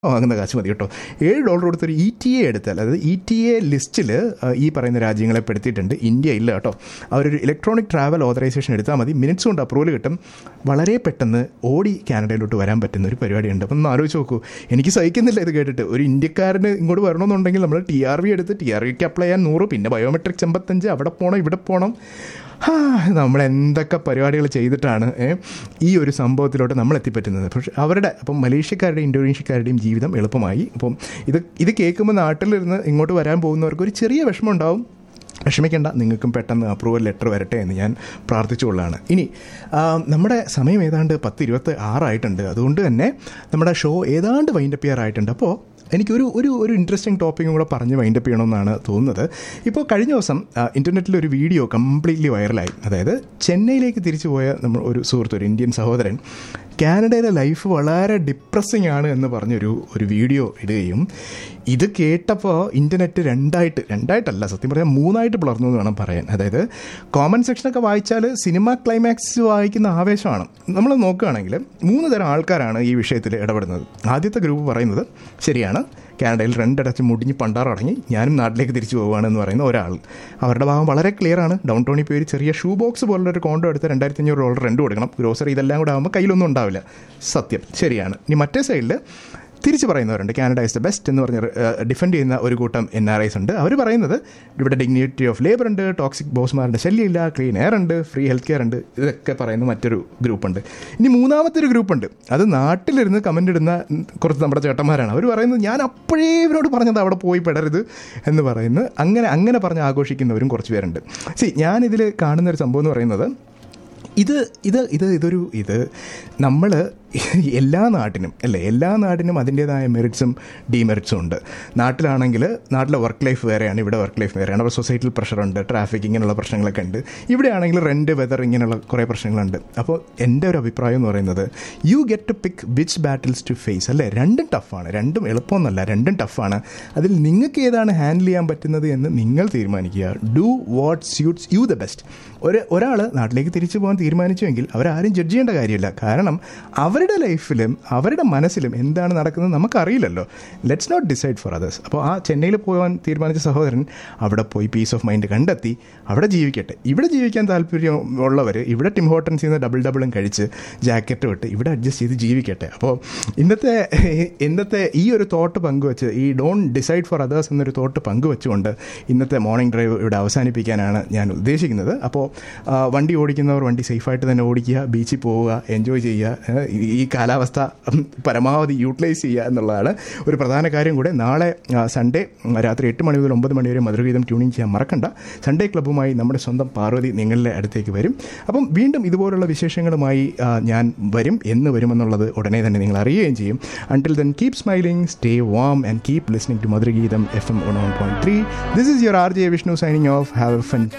വാങ്ങുന്ന കാശ് മതി കേട്ടോ ഏഴ് ഡോളർ കൊടുത്തൊരു ഇ ടി എ എടുത്താൽ അതായത് ഇ ടി എ ലിസ്റ്റിൽ ഈ പറയുന്ന രാജ്യങ്ങളെ പെടുത്തിയിട്ടുണ്ട് ഇന്ത്യ ഇല്ല കേട്ടോ അവരൊരു ഇലക്ട്രോണിക് ട്രാവൽ ഓതറൈസേഷൻ എടുത്താൽ മതി മിനിറ്റ്സ് കൊണ്ട് അപ്രൂവൽ കിട്ടും വളരെ പെട്ടെന്ന് ഓടി കാനഡയിലോട്ട് വരാൻ പറ്റുന്ന ഒരു പരിപാടിയുണ്ട് അപ്പം ഒന്ന് ആലോചിച്ച് നോക്കൂ എനിക്ക് സഹിക്കുന്നില്ല ഇത് കേട്ടിട്ട് ഒരു ഇന്ത്യക്കാരന് ഇങ്ങോട്ട് വരണമെന്നുണ്ടെങ്കിൽ നമ്മൾ ടി ആർ വി എടുത്ത് ടി ആർ വിക്ക് അപ്ലൈ ചെയ്യാൻ നൂറ് പിന്നെ ബയോമെട്രിക്സ് എൺപത്തഞ്ച് അവിടെ പോകണം ഇവിടെ പോകണം ഹാ നമ്മൾ എന്തൊക്കെ പരിപാടികൾ ചെയ്തിട്ടാണ് ഏ, ഈ ഒരു സംഭവത്തിലോട്ട് നമ്മൾ എത്തിപ്പറ്റുന്നത് പക്ഷേ അവരുടെ അപ്പം മലേഷ്യക്കാരുടെയും ഇന്തോനേഷ്യക്കാരുടെയും ജീവിതം എളുപ്പമായി അപ്പം ഇത് ഇത് കേൾക്കുമ്പോൾ നാട്ടിലിരുന്ന് ഇങ്ങോട്ട് വരാൻ പോകുന്നവർക്ക് ഒരു ചെറിയ വിഷമം ഉണ്ടാവും വിഷമിക്കേണ്ട നിങ്ങൾക്കും പെട്ടെന്ന് അപ്രൂവൽ ലെറ്റർ വരട്ടെ എന്ന് ഞാൻ പ്രാർത്ഥിച്ചുകൊള്ളാണ് ഇനി ആ, നമ്മുടെ സമയം ഏതാണ്ട് പത്ത് ഇരുപത്തി ആറായിട്ടുണ്ട് അതുകൊണ്ട് തന്നെ നമ്മുടെ ഷോ ഏതാണ്ട് വൈൻഡപ്പ് ചെയ്യാറായിട്ടുണ്ട് അപ്പോൾ എനിക്കൊരു ഒരു ഒരു ഇൻട്രസ്റ്റിംഗ് ടോപ്പിക്കും കൂടെ പറഞ്ഞ് വൈൻഡപ്പ് ചെയ്യണമെന്നാണ് തോന്നുന്നത് ഇപ്പോൾ കഴിഞ്ഞ ദിവസം ഇൻ്റർനെറ്റിൽ ഒരു വീഡിയോ കംപ്ലീറ്റ്ലി വൈറലായി അതായത് ചെന്നൈയിലേക്ക് തിരിച്ചു പോയ നമ്മൾ ഒരു സുഹൃത്ത് ഒരു ഇന്ത്യൻ സഹോദരൻ കാനഡയിലെ ലൈഫ് വളരെ ഡിപ്രസിങ് ആണ് എന്ന് പറഞ്ഞൊരു ഒരു വീഡിയോ ഇടുകയും ഇത് കേട്ടപ്പോൾ ഇൻ്റർനെറ്റ് രണ്ടായിട്ട് രണ്ടായിട്ടല്ല സത്യം പറഞ്ഞാൽ മൂന്നായിട്ട് പിളർന്നു എന്ന് വേണം പറയാൻ അതായത് കോമൺ സെക്ഷനൊക്കെ വായിച്ചാൽ സിനിമ ക്ലൈമാക്സ് വായിക്കുന്ന ആവേശമാണ് നമ്മൾ നോക്കുകയാണെങ്കിൽ മൂന്ന് തരം ആൾക്കാരാണ് ഈ വിഷയത്തിൽ ഇടപെടുന്നത് ആദ്യത്തെ ഗ്രൂപ്പ് പറയുന്നത് ശരിയാണ് കാനഡയിൽ രണ്ടടച്ച് മുടിഞ്ഞ് പണ്ടാറടങ്ങി ഞാനും നാട്ടിലേക്ക് തിരിച്ചു പോവുകയാണെന്ന് പറയുന്ന ഒരാൾ അവരുടെ ഭാഗം വളരെ ക്ലിയർ ആണ് ഡൗൺ ടൗണിൽ പോയി ഒരു ചെറിയ ഷൂ ബോക്സ് പോലുള്ള ഒരു കോണ്ടോ എടുത്ത് രണ്ടായിരത്തി അഞ്ഞൂറ് ഡോളർ റെൻറ്റ് കൊടുക്കണം ഗ്രോസറി ഇതെല്ലാം കൂടെ ആകുമ്പോൾ കയ്യിലൊന്നും ഉണ്ടാവില്ല സത്യം ശരിയാണ് ഇനി മറ്റേ സൈഡിൽ തിരിച്ചു പറയുന്നവരുണ്ട് കാനഡ ഇസ് ദ ബെസ്റ്റ് എന്ന് പറഞ്ഞ് ഡിഫെൻഡ് ചെയ്യുന്ന ഒരു കൂട്ടം എൻ ആർ ഐസ് ഉണ്ട് അവർ പറയുന്നത് ഇവിടെ ഡിഗ്നിറ്റി ഓഫ് ലേബർ ഉണ്ട് ടോക്സിക് ബോസ്മാരുടെ ശല്യമില്ല ക്ലീൻ എയർ ഉണ്ട് ഫ്രീ ഹെൽത്ത് കെയർ ഉണ്ട് ഇതൊക്കെ പറയുന്ന മറ്റൊരു ഗ്രൂപ്പുണ്ട് ഇനി മൂന്നാമത്തെ ഒരു ഗ്രൂപ്പുണ്ട് അത് നാട്ടിലിരുന്ന് കമൻ്റ് ഇടുന്ന കുറച്ച് നമ്മുടെ ചേട്ടന്മാരാണ് അവർ പറയുന്നത് ഞാൻ അപ്പോഴേ ഇവരോട് പറഞ്ഞത് അവിടെ പോയി പെടരുത് എന്ന് പറയുന്നു അങ്ങനെ അങ്ങനെ പറഞ്ഞ് ആഘോഷിക്കുന്നവരും കുറച്ച് പേരുണ്ട് സി ഞാനിതിൽ കാണുന്ന ഒരു സംഭവം എന്ന് പറയുന്നത് ഇത് ഇത് ഇത് ഇതൊരു ഇത് നമ്മൾ എല്ലാ നാട്ടിനും അല്ലേ എല്ലാ നാട്ടിനും അതിൻ്റേതായ മെറിറ്റ്സും ഡീമെറിറ്റ്സും ഉണ്ട് നാട്ടിലാണെങ്കിൽ നാട്ടിലെ വർക്ക് ലൈഫ് വേറെയാണ് ഇവിടെ വർക്ക് ലൈഫ് വേറെയാണ് അവിടെ സൊസൈറ്റിയിൽ പ്രഷറുണ്ട് ട്രാഫിക് ഇങ്ങനെയുള്ള പ്രശ്നങ്ങളൊക്കെ ഉണ്ട് ഇവിടെയാണെങ്കിൽ റെൻറ്റ് വെതർ ഇങ്ങനെയുള്ള കുറേ പ്രശ്നങ്ങളുണ്ട് അപ്പോൾ എൻ്റെ ഒരു അഭിപ്രായം എന്ന് പറയുന്നത് you get to pick which battles to face അല്ലേ രണ്ടും ടഫാണ് രണ്ടും എളുപ്പമൊന്നുമല്ല രണ്ടും ടഫാണ് അതിൽ നിങ്ങൾക്ക് ഏതാണ് ഹാൻഡിൽ ചെയ്യാൻ പറ്റുന്നത് എന്ന് നിങ്ങൾ തീരുമാനിക്കുക do what suits you the best ഒരു ഒരാൾ നാട്ടിലേക്ക് തിരിച്ചു പോകാൻ തീരുമാനിച്ചുവെങ്കിൽ അവരാരും ജഡ്ജ് ചെയ്യേണ്ട കാര്യമില്ല കാരണം അവരുടെ ലൈഫിലും അവരുടെ മനസ്സിലും എന്താണ് നടക്കുന്നത് നമുക്കറിയില്ലല്ലോ let's not decide for others അപ്പോൾ ആ ചെന്നൈയിൽ പോകാൻ തീരുമാനിച്ച സഹോദരൻ അവിടെ പോയി പീസ് ഓഫ് മൈൻഡ് കണ്ടെത്തി അവിടെ ജീവിക്കട്ടെ ഇവിടെ ജീവിക്കാൻ താല്പര്യം ഉള്ളവർ ഇവിടെ ടിം ഹോട്ടൻസിൽ നിന്ന് ഡബിൾ ഡബിളും കഴിച്ച് ജാക്കറ്റ് വിട്ട് ഇവിടെ അഡ്ജസ്റ്റ് ചെയ്ത് ജീവിക്കട്ടെ അപ്പോൾ ഇന്നത്തെ ഇന്നത്തെ ഈ ഒരു തോട്ട് പങ്കുവെച്ച് ഈ ഡോൺ ഡിസൈഡ് ഫോർ അതേഴ്സ് എന്നൊരു തോട്ട് പങ്കുവെച്ചുകൊണ്ട് ഇന്നത്തെ മോർണിംഗ് ഡ്രൈവ് ഇവിടെ അവസാനിപ്പിക്കാനാണ് ഞാൻ ഉദ്ദേശിക്കുന്നത് അപ്പോൾ ആ, വണ്ടി ഓടിക്കുന്നവർ വണ്ടി സേഫായിട്ട് തന്നെ ഓടിക്കുക ബീച്ചിൽ പോവുക എൻജോയ് ചെയ്യുക ഏഹ്, ഈ- ഈ കാലാവസ്ഥ ഉം, പരമാവധി യൂട്ടിലൈസ് ചെയ്യുക എന്നുള്ളതാണ് ഒരു പ്രധാന കാര്യം കൂടെ നാളെ ആ, സൺഡേ ഉം, രാത്രി എട്ട് മണി മുതൽ ഒമ്പത് മണി വരെ മധുരഗീതം ട്യൂണിങ് ചെയ്യാൻ മറക്കണ്ട സൺഡേ ക്ലബ്ബുമായി നമ്മുടെ സ്വന്തം പാർവതി നിങ്ങളുടെ അടുത്തേക്ക് വരും അപ്പം വീണ്ടും ഇതുപോലുള്ള വിശേഷങ്ങളുമായി ആ, ഞാൻ വരും എന്ന് വരുമെന്നുള്ളത് ഉടനെ തന്നെ നിങ്ങൾ അറിയുകയും ചെയ്യും until then keep smiling stay warm and keep listening to Madhurageetham F M one one point three this is your R J Vishnu signing off have a fun